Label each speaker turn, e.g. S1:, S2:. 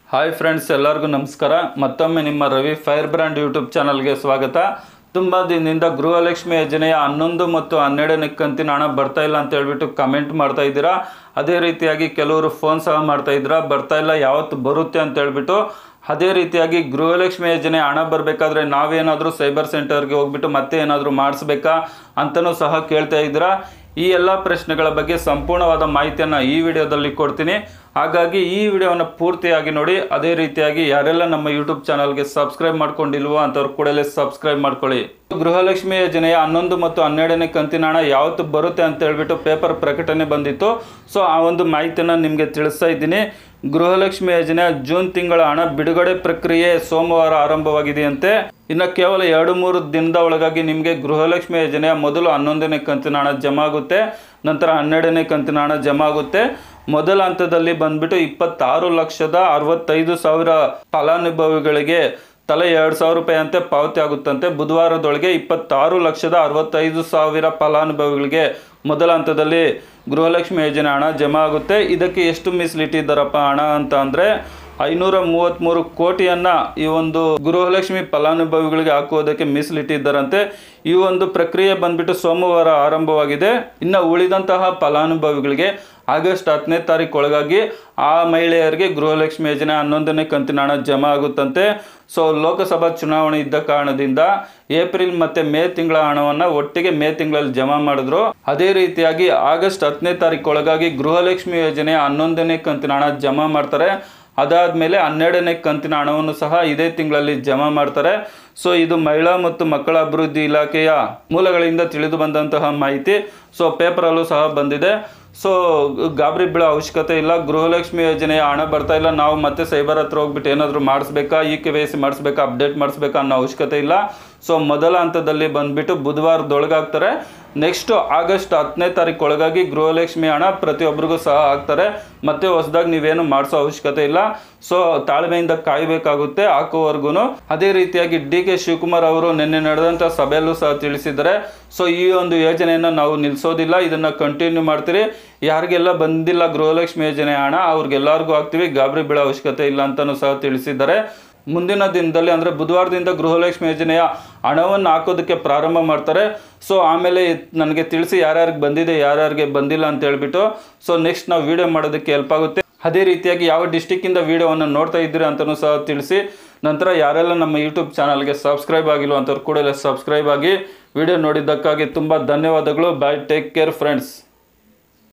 S1: hi friends ಎಲ್ಲರಿಗೂ ನಮಸ್ಕಾರ ಮತ್ತೊಮ್ಮೆ ನಿಮ್ಮ ರವಿ ಫೈರ್ ಬ್ರ್ಯಾಂಡ್ ಯೂಟ್ಯೂಬ್ ಚಾನಲ್ಗೆ ಸ್ವಾಗತ ತುಂಬ ದಿನದಿಂದ ಗೃಹಲಕ್ಷ್ಮಿ ಯೋಜನೆಯ ಹನ್ನೊಂದು ಮತ್ತು ಹನ್ನೆರಡನೇ ಕಂತಿನ ಹಣ ಬರ್ತಾ ಇಲ್ಲ ಅಂತ ಹೇಳ್ಬಿಟ್ಟು ಕಮೆಂಟ್ ಮಾಡ್ತಾ ಇದ್ದೀರಾ ಅದೇ ರೀತಿಯಾಗಿ ಕೆಲವರು ಫೋನ್ ಸಹ ಮಾಡ್ತಾ ಇದ್ದೀರಾ ಬರ್ತಾ ಇಲ್ಲ ಯಾವತ್ತು ಬರುತ್ತೆ ಅಂತ ಹೇಳ್ಬಿಟ್ಟು ಅದೇ ರೀತಿಯಾಗಿ ಗೃಹಲಕ್ಷ್ಮಿ ಯೋಜನೆ ಹಣ ಬರಬೇಕಾದ್ರೆ ನಾವೇನಾದರೂ ಸೈಬರ್ ಸೆಂಟರ್ಗೆ ಹೋಗ್ಬಿಟ್ಟು ಮತ್ತೆ ಏನಾದರೂ ಮಾಡಿಸ್ಬೇಕಾ ಅಂತಲೂ ಸಹ ಕೇಳ್ತಾ ಇದ್ದೀರಾ ಈ ಎಲ್ಲ ಪ್ರಶ್ನೆಗಳ ಬಗ್ಗೆ ಸಂಪೂರ್ಣವಾದ ಮಾಹಿತಿಯನ್ನು ಈ ವಿಡಿಯೋದಲ್ಲಿ ಕೊಡ್ತೀನಿ ಹಾಗಾಗಿ ಈ ವಿಡಿಯೋವನ್ನು ಪೂರ್ತಿಯಾಗಿ ನೋಡಿ ಅದೇ ರೀತಿಯಾಗಿ ಯಾರೆಲ್ಲ ನಮ್ಮ ಯೂಟ್ಯೂಬ್ ಚಾನಲ್ಗೆ ಸಬ್ಸ್ಕ್ರೈಬ್ ಮಾಡ್ಕೊಂಡಿಲ್ವೋ ಅಂಥವ್ರು ಕೂಡಲೇ ಸಬ್ಸ್ಕ್ರೈಬ್ ಮಾಡ್ಕೊಳ್ಳಿ ಗೃಹಲಕ್ಷ್ಮಿ ಯೋಜನೆಯ ಹನ್ನೊಂದು ಮತ್ತು ಹನ್ನೆರಡನೇ ಕಂತಿನ ಹಣ ಯಾವತ್ತು ಬರುತ್ತೆ ಅಂತ ಹೇಳ್ಬಿಟ್ಟು ಪೇಪರ್ ಪ್ರಕಟಣೆ ಬಂದಿತ್ತು ಸೊ ಆ ಒಂದು ಮಾಹಿತಿಯನ್ನು ನಿಮಗೆ ತಿಳಿಸ್ತಾ ಇದ್ದೀನಿ ಗೃಹಲಕ್ಷ್ಮಿ ಯೋಜನೆ ಜೂನ್ ತಿಂಗಳ ಹಣ ಬಿಡುಗಡೆ ಪ್ರಕ್ರಿಯೆ ಸೋಮವಾರ ಆರಂಭವಾಗಿದೆಯಂತೆ ಇನ್ನು ಕೇವಲ ಎರಡು ಮೂರು ದಿನದ ಒಳಗಾಗಿ ನಿಮಗೆ ಗೃಹಲಕ್ಷ್ಮಿ ಯೋಜನೆಯ ಮೊದಲು ಹನ್ನೊಂದನೇ ಕಂತಿನ ಹಣ ಜಮಾ ಆಗುತ್ತೆ ನಂತರ ಹನ್ನೆರಡನೇ ಕಂತಿನ ಹಣ ಜಮಾ ಆಗುತ್ತೆ ಮೊದಲ ಹಂತದಲ್ಲಿ ಬಂದ್ಬಿಟ್ಟು ಇಪ್ಪತ್ತಾರು ಲಕ್ಷದ ಅರವತ್ತೈದು ಸಾವಿರ ಫಲಾನುಭವಿಗಳಿಗೆ ತಲೆ ಎರಡು ಸಾವಿರ ರೂಪಾಯಿ ಅಂತೆ ಪಾವತಿ ಆಗುತ್ತಂತೆ ಬುಧವಾರದೊಳಗೆ ಇಪ್ಪತ್ತಾರು ಲಕ್ಷದ ಅರವತ್ತೈದು ಸಾವಿರ ಫಲಾನುಭವಿಗಳಿಗೆ ಮೊದಲ ಹಂತದಲ್ಲಿ ಗೃಹಲಕ್ಷ್ಮಿ ಯೋಜನೆ ಹಣ ಜಮಾ ಆಗುತ್ತೆ ಇದಕ್ಕೆ ಎಷ್ಟು ಮೀಸಲಿಟ್ಟಿದ್ದಾರಪ್ಪ ಹಣ ಅಂತ ಅಂದರೆ ಐನೂರ ಮೂವತ್ತ್ಮೂರು ಕೋಟಿಯನ್ನು ಈ ಒಂದು ಗೃಹಲಕ್ಷ್ಮಿ ಫಲಾನುಭವಿಗಳಿಗೆ ಹಾಕುವುದಕ್ಕೆ ಮೀಸಲಿಟ್ಟಿದ್ದಾರಂತೆ ಈ ಒಂದು ಪ್ರಕ್ರಿಯೆ ಬಂದ್ಬಿಟ್ಟು ಸೋಮವಾರ ಆರಂಭವಾಗಿದೆ ಇನ್ನು ಉಳಿದಂತಹ ಫಲಾನುಭವಿಗಳಿಗೆ ಆಗಸ್ಟ್ ಹತ್ತನೇ ತಾರೀಕು ಒಳಗಾಗಿ ಆ ಮಹಿಳೆಯರಿಗೆ ಗೃಹಲಕ್ಷ್ಮಿ ಯೋಜನೆ ಹನ್ನೊಂದನೇ ಕಂತಿನ ಹಣ ಜಮಾ ಆಗುತ್ತಂತೆ ಸೊ ಲೋಕಸಭಾ ಚುನಾವಣೆ ಇದ್ದ ಕಾರಣದಿಂದ ಏಪ್ರಿಲ್ ಮತ್ತು ಮೇ ತಿಂಗಳ ಹಣವನ್ನು ಒಟ್ಟಿಗೆ ಮೇ ತಿಂಗಳಲ್ಲಿ ಜಮಾ ಮಾಡಿದ್ರು ಅದೇ ರೀತಿಯಾಗಿ ಆಗಸ್ಟ್ ಹತ್ತನೇ ತಾರೀಕು ಒಳಗಾಗಿ ಗೃಹಲಕ್ಷ್ಮಿ ಯೋಜನೆ ಹನ್ನೊಂದನೇ ಕಂತಿನ ಹಣ ಜಮಾ ಮಾಡ್ತಾರೆ ಅದಾದಮೇಲೆ ಹನ್ನೆರಡನೇ ಕಂತಿನ ಹಣವನ್ನು ಸಹ ಇದೇ ತಿಂಗಳಲ್ಲಿ ಜಮಾ ಮಾಡ್ತಾರೆ ಸೊ ಇದು ಮಹಿಳಾ ಮತ್ತು ಮಕ್ಕಳ ಅಭಿವೃದ್ಧಿ ಇಲಾಖೆಯ ಮೂಲಗಳಿಂದ ತಿಳಿದು ಬಂದಂತಹ ಮಾಹಿತಿ ಸೊ ಪೇಪರಲ್ಲೂ ಸಹ ಬಂದಿದೆ ಸೊ ಗಾಬರಿ ಬೀಳೋ ಅವಶ್ಯಕತೆ ಇಲ್ಲ ಗೃಹಲಕ್ಷ್ಮಿ ಯೋಜನೆಯ ಹಣ ಬರ್ತಾ ಇಲ್ಲ ನಾವು ಮತ್ತೆ ಸೈಬರ್ ಹತ್ರ ಹೋಗ್ಬಿಟ್ಟು ಏನಾದರೂ ಮಾಡಿಸ್ಬೇಕಾ ಇ ಕೆ ವೈ ಸಿ ಮಾಡಿಸ್ಬೇಕಾ ಅಪ್ಡೇಟ್ ಮಾಡಿಸ್ಬೇಕಾ ಅನ್ನೋ ಅವಶ್ಯಕತೆ ಇಲ್ಲ ಸೊ ಮೊದಲ ಹಂತದಲ್ಲಿ ಬಂದುಬಿಟ್ಟು ಬುಧವಾರದೊಳಗಾಗ್ತಾರೆ ನೆಕ್ಸ್ಟ್ ಆಗಸ್ಟ್ ಹತ್ತನೇ ತಾರೀಕು ಒಳಗಾಗಿ ಗೃಹಲಕ್ಷ್ಮಿ ಹಣ ಪ್ರತಿಯೊಬ್ಬರಿಗೂ ಸಹ ಹಾಕ್ತಾರೆ ಮತ್ತೆ ಹೊಸದಾಗಿ ನೀವೇನು ಮಾಡಿಸೋ ಅವಶ್ಯಕತೆ ಇಲ್ಲ ಸೊ ತಾಳ್ಮೆಯಿಂದ ಕಾಯಬೇಕಾಗುತ್ತೆ ಹಾಕುವವರೆಗೂ ಅದೇ ರೀತಿಯಾಗಿ ಡಿ ಕೆ ಶಿವಕುಮಾರ್ ಅವರು ನಿನ್ನೆ ನಡೆದಂಥ ಸಭೆಯಲ್ಲೂ ಸಹ ತಿಳಿಸಿದ್ದಾರೆ ಸೊ ಈ ಒಂದು ಯೋಜನೆಯನ್ನು ನಾವು ನಿಲ್ಲಿಸೋದಿಲ್ಲ ಇದನ್ನು ಕಂಟಿನ್ಯೂ ಮಾಡ್ತೀರಿ ಯಾರಿಗೆಲ್ಲ ಬಂದಿಲ್ಲ ಗೃಹಲಕ್ಷ್ಮಿ ಯೋಜನೆ ಹಣ ಅವ್ರಿಗೆಲ್ಲರಿಗೂ ಹಾಕ್ತೀವಿ ಗಾಬರಿ ಬೀಳೋ ಅವಶ್ಯಕತೆ ಇಲ್ಲ ಅಂತಲೂ ಸಹ ತಿಳಿಸಿದ್ದಾರೆ ಮುಂದಿನ ದಿನದಲ್ಲಿ ಅಂದರೆ ಬುಧವಾರದಿಂದ ಗೃಹಲಕ್ಷ್ಮಿ ಯೋಜನೆಯ ಹಣವನ್ನು ಹಾಕೋದಕ್ಕೆ ಪ್ರಾರಂಭ ಮಾಡ್ತಾರೆ ಸೊ ಆಮೇಲೆ ನನಗೆ ತಿಳಿಸಿ ಯಾರ್ಯಾರಿಗೆ ಬಂದಿದೆ ಯಾರ್ಯಾರಿಗೆ ಬಂದಿಲ್ಲ ಅಂತ ಹೇಳ್ಬಿಟ್ಟು ಸೊ ನೆಕ್ಸ್ಟ್ ನಾವು ವಿಡಿಯೋ ಮಾಡೋದಕ್ಕೆ ಹೆಲ್ಪ್ ಆಗುತ್ತೆ ಅದೇ ರೀತಿಯಾಗಿ ಯಾವ ಡಿಸ್ಟಿಕ್ಕಿಂದ ವಿಡಿಯೋವನ್ನು ನೋಡ್ತಾ ಇದ್ದೀರಿ ಅಂತಲೂ ಸಹ ತಿಳಿಸಿ ನಂತರ ಯಾರೆಲ್ಲ ನಮ್ಮ ಯೂಟ್ಯೂಬ್ ಚಾನಲ್ಗೆ ಸಬ್ಸ್ಕ್ರೈಬ್ ಆಗಿಲ್ಲ ಅಂಥವ್ರು ಕೂಡಲೇ ಸಬ್ಸ್ಕ್ರೈಬ್ ಆಗಿ ವಿಡಿಯೋ ನೋಡಿದ್ದಕ್ಕಾಗಿ ತುಂಬ ಧನ್ಯವಾದಗಳು ಬಾಯ್ ಟೇಕ್ ಕೇರ್ ಫ್ರೆಂಡ್ಸ್